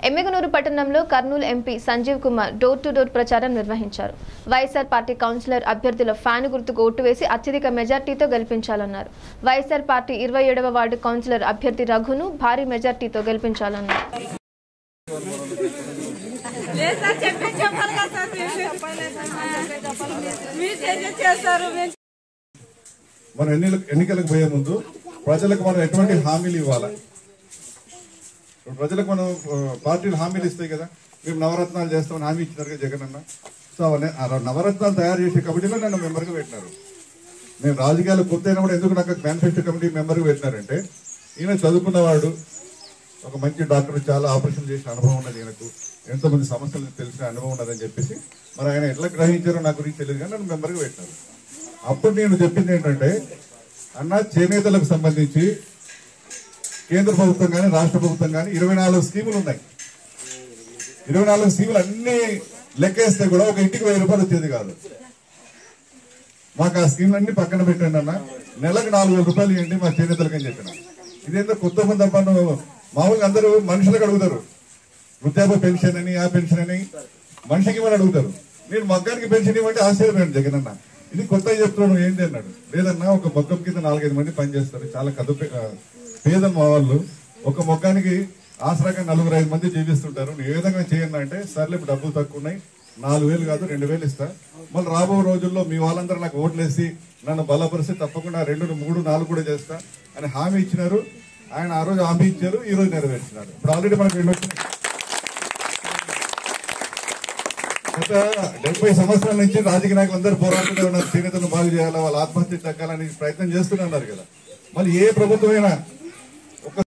ఎమ్మిగనూరు పట్టణంలో Kurnool MP Sanjeev Kumar door to door ప్రచారం నిర్వహించారు వైఎస్ఆర్ పార్టీ కౌన్సిలర్ అభ్యర్థుల ఫ్యాన్ గుర్తుకు ఓటు వేసి అత్యధిక మెజార్టీతో గెలిపించాలన్నారు వైఎస్ఆర్ పార్టీ ఇరవై ఏడవ వార్డు కౌన్సిలర్ అభ్యర్థి రఘును భారీ మెజార్టీతో గెలిపించాలన్నారు లేదు సార్ చెప్పి చెప్పాలి కదా సార్ మీరు మీరు చేసే చేస్తారు మేము మనం ఎన్ని ఎన్నికలకు పోయే ముందు ప్రజలకు మనం ఎటువంటి హామీలు ఇవ్వాలి ఇప్పుడు ప్రజలకు మనం ఆ, పార్టీలు హామీలు ఇస్తాయి కదా మేము నవరత్నాలు చేస్తామని హామీ ఇచ్చినారు కదా జగన్ అన్న సో అవన్నీ ఆ నవరత్నాలు తయారు చేసే కమిటీలో నన్ను మెంబర్గా పెట్టినారు నేను రాజకీయాలు పూర్తయినప్పుడు ఎందుకు నాకు మేనిఫెస్టో కమిటీ మెంబర్గా పెట్టినారంటే ఈయన చదువుకున్నవాడు ఒక మంచి డాక్టర్ చాలా ఆపరేషన్ చేసిన అనుభవం ఉన్నది ఈయనకు ఎంతో మంది సమస్యలు తెలిసిన అనుభవం ఉన్నదని చెప్పేసి మరి ఆయన ఎట్లా గ్రహించారో నా గురించి తెలియదు కానీ నన్ను మెంబర్గా పెట్టినారు అప్పుడు నేను చెప్పింది ఏంటంటే అన్న చేనేతలకు సంబంధించి కేంద్ర ప్రభుత్వం కానీ రాష్ట్ర ప్రభుత్వం కానీ ఇరవై నాలుగు స్కీములు ఉన్నాయి ఇరవై నాలుగు స్కీములు అన్ని లెక్కేస్తే కూడా ఒక ఇంటికి వెయ్యి రూపాయలు వచ్చేది కాదు మాకు ఆ స్కీమ్లు అన్ని పక్కన పెట్టండి అన్న నెలకు నాలుగు వేల రూపాయలు ఇవ్వండి మా చేనేతలకు అని చెప్పిన ఇదేందో కొత్త మంది తప్ప మామూలుగా అందరూ మనుషులకు అడుగుతారు వృద్ధాప్య పెన్షన్ అని ఆ పెన్షన్ అని మనిషికి ఇవ్వని అడుగుతారు నేను మగ్గానికి పెన్షన్ ఇవ్వండి ఆశ్చర్యపోయాడు జగన్ అన్న ఇది కొత్త చెప్తున్నాను ఏంటి అన్నాడు లేదన్నా ఒక మొగ్గం కింద నాలుగైదు మంది పనిచేస్తారు చాలా కదుపు ఆ, పేదలు మా వాళ్ళు ఒక మొగ్గానికి ఆసరాగా నలుగురు ఐదు మంది జీవిస్తుంటారు నువ్వు ఏ విధంగా చేయను అంటే సర్లే ఇప్పుడు డబ్బులు తక్కువ ఉన్నాయి నాలుగు వేలు కాదు రెండు వేలు ఇస్తా మళ్ళీ రాబో రోజుల్లో మీ వాళ్ళందరూ నాకు ఓట్లేసి నన్ను బలపరిచి తప్పకుండా రెండు మూడు నాలుగు కూడా చేస్తా అని హామీ ఇచ్చినారు ఆయన ఆ రోజు హామీ ఇచ్చారు ఈ రోజు నెరవేర్చినారు ఇప్పుడు ఆల్రెడీ మనకు రెండు వచ్చినాయి గత డెబ్బై సంవత్సరాల నుంచి రాజకీయ నాయకులు అందరూ పోరాడుతూనే ఉన్నారు చేనేతలను బాగు చేయాలా వాళ్ళ ఆత్మహత్య తగ్గాలని ప్రయత్నం చేస్తూనే ఉన్నారు కదా మళ్ళీ ఏ ప్రభుత్వమైనా